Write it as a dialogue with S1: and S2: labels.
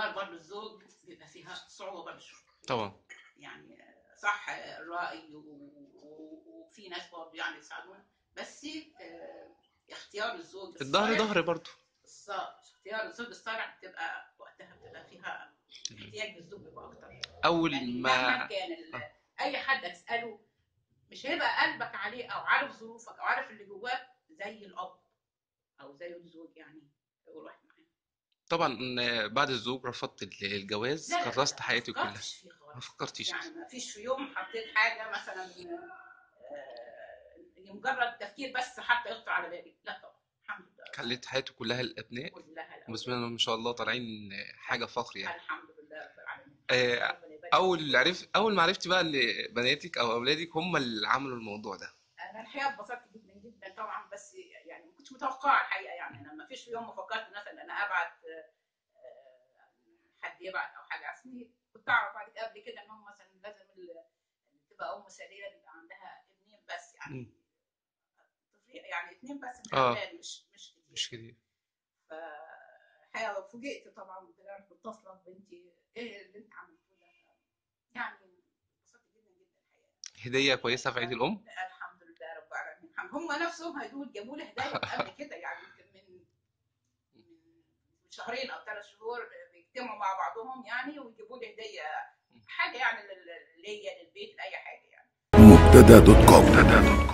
S1: اختيار برضه الزوج بيبقى فيها صعوبه برضه شوية.
S2: طبعا
S1: يعني صح الرأي و- و- وفي ناس برضه يعني يساعدونا بس آه، اختيار الزوج
S2: الظهر
S1: الصالح
S2: ظهر برضه
S1: بالظبط اختيار الزوج الصالح بتبقى وقتها بتبقى فيها احتياج للزوج بيبقى اكتر
S2: اول
S1: يعني
S2: ما
S1: مهما كان ال- اي حد اساله مش هيبقى قلبك عليه او عارف ظروفك او عارف اللي جواك زي الاب او زي الزوج يعني اول واحد معاه
S2: طبعا بعد الزوج رفضت الجواز
S1: لا، لا، لا،
S2: كرست
S1: لا،
S2: حياتي
S1: ما
S2: كلها
S1: فكرتش فيه خالص.
S2: ما فكرتيش
S1: يعني ما فيش في يوم حطيت حاجه مثلا آه، مجرد تفكير بس حتى يخطر على بالي لا طبعا الحمد لله
S2: خليت حياتي كلها الابناء
S1: كلها الأول.
S2: بسم الله ما شاء الله طالعين حاجه فخر يعني
S1: الحمد لله رب العالمين
S2: آه،
S1: ربنا يبارك
S2: اول عرف اول ما عرفتي بقى ان بناتك او اولادك هم اللي عملوا الموضوع ده
S1: انا الحقيقه اتبسطت جدا جدا طبعا بس يعني ما كنتش متوقعه الحقيقه يعني انا ما فيش في يوم ما فكرت مثلا انا ابعت آه، آه، حد يبعت او حاجه اصلي كنت اعرف بعد كده قبل كده ان هم مثلا لازم ال- اللي تبقى ام مثاليه بيبقى عندها ابنين بس يعني
S2: مم.
S1: طفل- يعني اثنين بس من
S2: آه.
S1: الاولاد مش مش كتير
S2: مش كده
S1: فالحقيقه فوجئت طبعا طلعت متصله ببنتي ايه اللي انت عملتوه ده يعني انبسطت جدا جدا الحقيقه
S2: هديه كويسه في عيد الام
S1: الحمد لله رب العالمين هم نفسهم هيقول جابوا لي هدايا قبل كده يعني يمكن من من شهرين او ثلاث شهور بيجتمعوا مع بعضهم يعني ويجيبوا لي هديه حاجه يعني لل- ليا للبيت لاي حاجه يعني
S3: مبتدا دوت كوم